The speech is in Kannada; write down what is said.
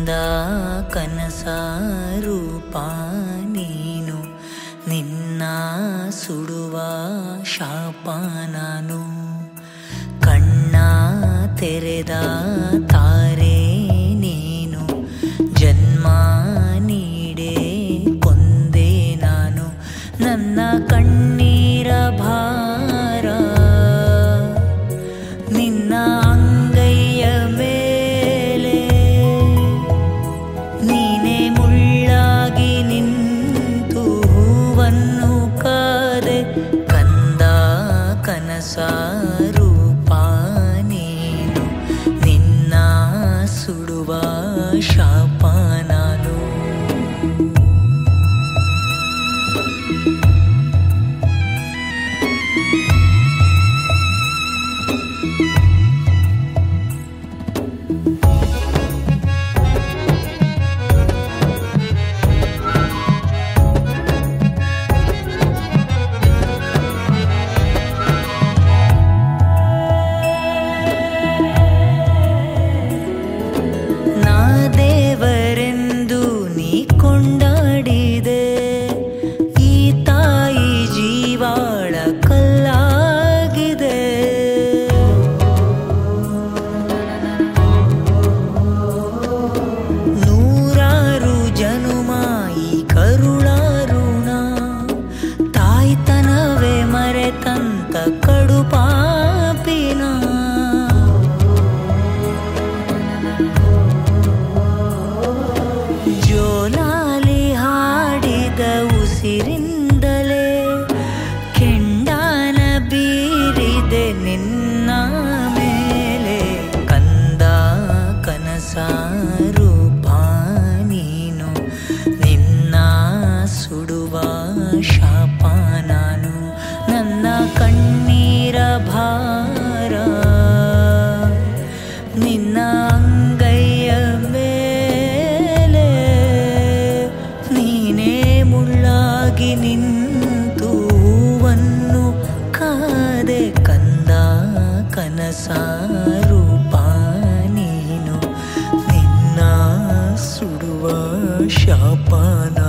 ಕಂದ ಕನಸ ರೂಪ ನೀನು ನಿನ್ನ ಸುಡುವ ಶಾಪ ನಾನು ಕಣ್ಣ ತೆರೆದ ತಾರೆ ನೀನು ಜನ್ಮ ನೀಡೇ ಕೊಂದೆ ನಾನು ನನ್ನ ಕಣ್ಣೀರ ಭಾರ ನಿನ್ನ ಅಂಗೈಯ ಮೇಲೆ ನೀನೇ ಮುಳ್ಳಾಗಿ ನಿಂತು ಹೂವನ್ನು ಕಾದೆ ಕಂದ ಕನಸ ರೂಪ ನೀನು ನಿನ್ನ ಸುಡುವ ಶಾಪ ನಾನು ನಾ ದೇವರೆಂದು ನೀ ಕೊಂಡಾಡಿದೆ ಈ ತಾಯಿ ಜೀವಾಳ ಕಲ್ಲಾಗಿದೆ ನೂರಾರು ಜನುಮ ಈ ಕರುಳಾರುಣ ತಾಯ್ತನವೇ ಮರೆತಂತ ಕಡುಪಾಪಿನ ಜೋಲಾಲಿ ಹಾಡಿದ ಉಸಿರಿಂದಲೇ ಕೆಂಡಾನ ಬೀರಿದೆ ನಿನ್ನ ಮೇಲೆ ಕಂದ ಕನಸ ರೂಪ ನೀನು ನಿನ್ನ ಸುಡುವ ಶಾಪ ನಾನು ನನ್ನ ಕಣ್ಣೀರ ಭಾರ ನಿನ್ನ ಅಂಗೈಯ ಮೇಲೆ ನೀನೇ ಮುಳ್ಳಾಗಿ ನಿಂತು ಹೂವನ್ನು ಕಾದೆ ಕಂದ ಕನಸ ರೂಪ ನೀನು ನಿನ್ನ ಸುಡುವ ಶಾಪ